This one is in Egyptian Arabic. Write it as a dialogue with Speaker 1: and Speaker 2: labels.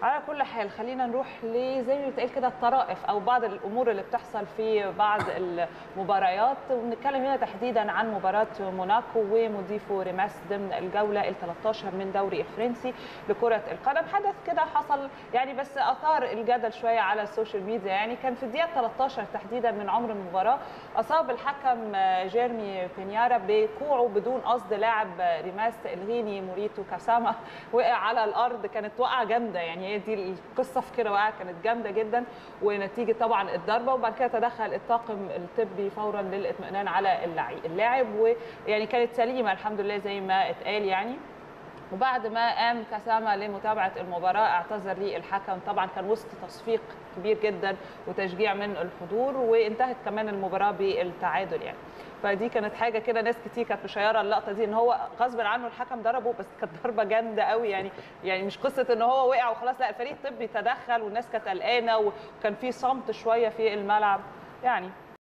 Speaker 1: على كل حال خلينا نروح لزي ما بتقال كده الطرائف او بعض الامور اللي بتحصل في بعض المباريات ونتكلم هنا تحديدا عن مباراه موناكو ومضيفو ريماس ضمن الجوله ال 13 من دوري الفرنسي لكره القدم حدث كده حصل يعني بس اثار الجدل شويه على السوشيال ميديا يعني كان في الدقيقه 13 تحديدا من عمر المباراه اصاب الحكم جيرمي بينيارا بكوعه بدون قصد لاعب ريماس الغيني موريتو كاساما وقع على الارض كانت وقعه جامده يعني هي دي القصه في كده وقعه كانت جامده جدا ونتيجه طبعا الضربه وبعد كده تدخل الطاقم الطبي فورا للاطمئنان على اللاعب ويعني كانت سليمه الحمد لله زي ما اتقال يعني وبعد ما قام كسامة لمتابعة المباراة اعتذر لي الحكم طبعا كان وسط تصفيق كبير جدا وتشجيع من الحضور وانتهت كمان المباراة بالتعادل يعني فدي كانت حاجه كده ناس كتير كانت مشيره اللقطه دي ان هو غصب عنه الحكم ضربه بس كانت ضربه جامده قوي يعني يعني مش قصه ان هو وقع وخلاص لا الفريق الطبي تدخل والناس كانت قلقانه وكان في صمت شويه في الملعب يعني